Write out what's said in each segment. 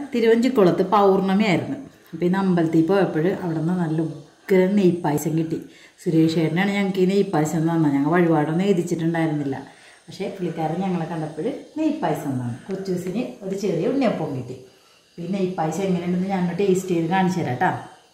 തിരുവഞ്ചിക്കുളത്ത് പൗർണമി ആയിരുന്നു അപ്പോൾ ഇന്ന് അമ്പലത്തിൽ പോയപ്പോൾ അവിടെ നിന്ന് നല്ല ഉഗ്രൻ നെയ്പ്പായസം കിട്ടി സുരേഷ് ചേട്ടനാണ് ഞങ്ങൾക്ക് ഈ നെയ്പ്പായസം തന്നത് ഞങ്ങൾ വഴിപാടൊന്നും എഴുതിച്ചിട്ടുണ്ടായിരുന്നില്ല പക്ഷേ പുള്ളിക്കാരൻ ഞങ്ങളെ കണ്ടപ്പോൾ നെയ്പ്പായസം തന്നു കൊച്ചൂസിന് ഒരു ചെറിയ ഉണ്ണിയപ്പം കിട്ടി ഈ നെയ്പ്പായസം എങ്ങനെയുണ്ടെന്ന് ഞാൻ ടേസ്റ്റ് ചെയ്ത് കാണിച്ചു തരാം കേട്ടോ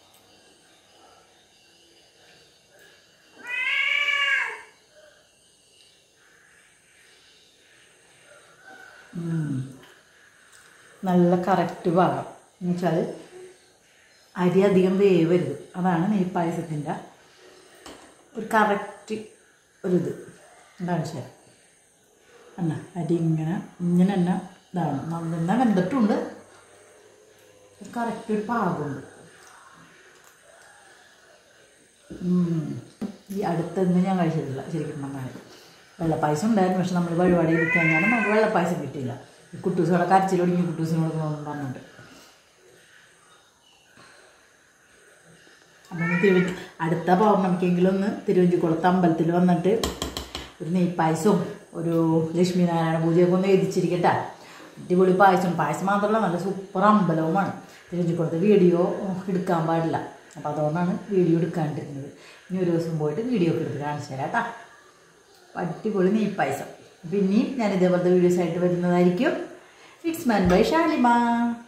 നല്ല കറക്റ്റ് പാകം എന്ന് വെച്ചാൽ അരി അധികം വേവരുത് അതാണ് നെയ് പായസത്തിൻ്റെ ഒരു കറക്റ്റ് ഒരിത് എന്താണ് ശരി അല്ല അരി ഇങ്ങനെ ഇങ്ങനെ തന്നെ ഇതാണ് നന്നാ വെന്തിട്ടുണ്ട് കറക്റ്റ് ഒരു പാകമുണ്ട് ഉം. ഈ അടുത്തൊന്നും ഞാൻ കഴിച്ചിട്ടില്ല ശരിക്കും പറഞ്ഞാൽ വെള്ളപ്പായസം ഉണ്ടായിരുന്നു പക്ഷെ നമ്മൾ വഴിപാട് ഇരിക്കാൻ നമുക്ക് വെള്ളപ്പായസം കിട്ടിയില്ല ഈ കുട്ടൂസോടെ കരച്ചിലൊടുങ്ങി കുട്ടൂസിന് കൊടുക്കണമെന്ന് പറഞ്ഞിട്ട് അപ്പം ഒന്ന് തിരുവ അടുത്ത പൗർണമിക്കെങ്കിലും ഒന്ന് തിരുവഞ്ചിക്കുളത്ത് അമ്പലത്തിൽ വന്നിട്ട് ഒരു നെയ്പ്പായസവും ഒരു ലക്ഷ്മി നാരായണ പൂജയൊക്കെ ഒന്ന് എഴുതിച്ചിരിക്കട്ടെ അടിപൊളി പായസം പായസം മാത്രമല്ല നല്ല സൂപ്പർ അമ്പലവുമാണ് തിരുവഞ്ചിക്കുളത്ത് വീഡിയോ എടുക്കാൻ പാടില്ല അപ്പോൾ അതുകൊണ്ടാണ് വീഡിയോ എടുക്കാണ്ടിരുന്നത് ഇനി ഒരു ദിവസം പോയിട്ട് വീഡിയോ ഒക്കെ എടുത്ത് കാണിച്ചു തരാം കേട്ടോ അപ്പോൾ അടിപൊളി നെയ്പ്പായസം പിന്നെയും ഞാൻ ഇതേപോലത്തെ വീഡിയോസ് ആയിട്ട് വരുന്നതായിരിക്കും ഇറ്റ്സ് മാൻ ബൈ ഷാലിമ